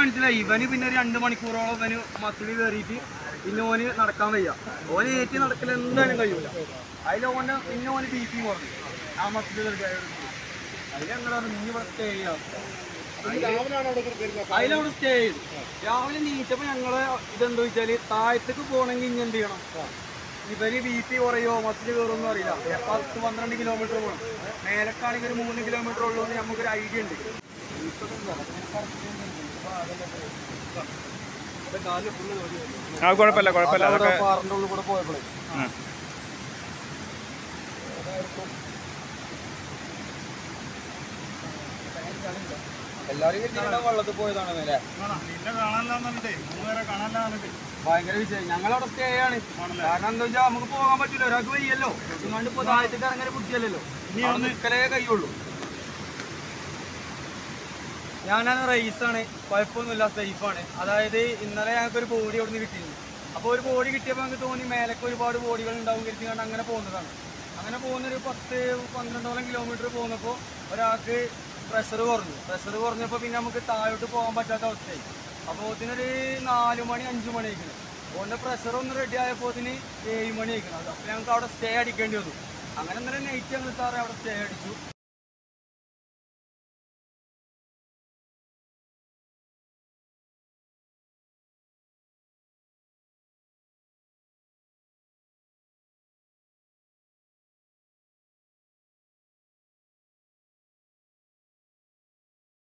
മനസ്സിലായി ഇവന് പിന്നെ ഒരു രണ്ട് മണിക്കൂറോളം ഇവന് മസിൽ കയറിയിട്ട് പിന്നെ ഓന് നടക്കാൻ വയ്യ ഓന് ഏറ്റി നടക്കൽ എന്തായാലും കഴിയൂല അതിൽ ഓന് പിന്നെ ഓന് ബി പി കുറഞ്ഞു ആ മസിൽ അതിൽ ഞങ്ങൾ പറഞ്ഞു ഇനി ഇവിടെ സ്റ്റേ ചെയ്യാം അതിലവിടെ സ്റ്റേ ചെയ്തു രാവിലെ നീച്ചപ്പോ ഞങ്ങള് ഇതെന്താ വെച്ചാല് താഴത്തേക്ക് പോകണമെങ്കിൽ ഇനി എന്ത് ചെയ്യണം ഇവര് ബി പി കുറയോ മസിൽ കയറുമെന്നും അറിയില്ല പത്ത് പന്ത്രണ്ട് കിലോമീറ്റർ പോകണം മേലക്കാണെങ്കിൽ ഒരു മൂന്ന് കിലോമീറ്റർ ഉള്ളൂ എന്ന് നമുക്കൊരു ഐഡിയ ഉണ്ട് ആ കുഴപ്പമില്ല കുഴപ്പമില്ല അതൊക്കെ പാറിന്റെ ഉള്ളിൽ കൂടെ പോയപ്പോഴേ ഉം. എല്ലാരും കരുതിയിട്ടുണ്ടാ വെള്ളത്തിൽ പോയതാണ് മേലെ ഭയങ്കര വിഷയം ഞങ്ങളവിടെ സ്റ്റേ ആണ് കാരണം എന്താ വെച്ചാൽ നമുക്ക് പോകാൻ പറ്റില്ല ഒരാൾക്ക് വയ്യല്ലോ ഇങ്ങോട്ട് ഇപ്പൊ താഴത്തേക്ക് ഇറങ്ങാൻ ബുദ്ധിയല്ലോ അവിടെ നിൽക്കലേ കഴിയുള്ളൂ ഞാനാണ് റൈസാണ് കുഴപ്പമൊന്നുമില്ല സേഫാണ് അതായത് ഇന്നലെ ഞങ്ങൾക്ക് ഒരു ബോഡി അവിടെ നിന്ന് കിട്ടിയിരുന്നു അപ്പോൾ ഒരു ബോഡി കിട്ടിയപ്പോൾ ഞങ്ങൾക്ക് തോന്നി മേലൊക്കെ ഒരുപാട് ബോഡികൾ ഉണ്ടാവും കരുതി കണ്ട് അങ്ങനെ പോകുന്നതാണ് അങ്ങനെ പോകുന്നൊരു പത്ത് പന്ത്രണ്ടോളം കിലോമീറ്റർ പോകുന്നപ്പോൾ ഒരാൾക്ക് പ്രഷർ കുറഞ്ഞു പ്രഷർ കുറഞ്ഞപ്പോൾ പിന്നെ നമുക്ക് താഴോട്ട് പോകാൻ പറ്റാത്ത അവസ്ഥയായി അപ്പോൾ ഇതിനൊരു നാല് മണി അഞ്ച് മണി ആയിരിക്കണം അതുകൊണ്ട് പ്രഷർ ഒന്ന് റെഡി ആയപ്പോൾ ഇതിന് ഏഴ് മണി ആയിരിക്കണം അപ്പോൾ ഞങ്ങൾക്ക് അവിടെ സ്റ്റേ അടിക്കേണ്ടി വന്നു അങ്ങനെ ഇന്നലെ നൈറ്റ് ഞങ്ങൾ സാറേ അവിടെ സ്റ്റേ അടിച്ചു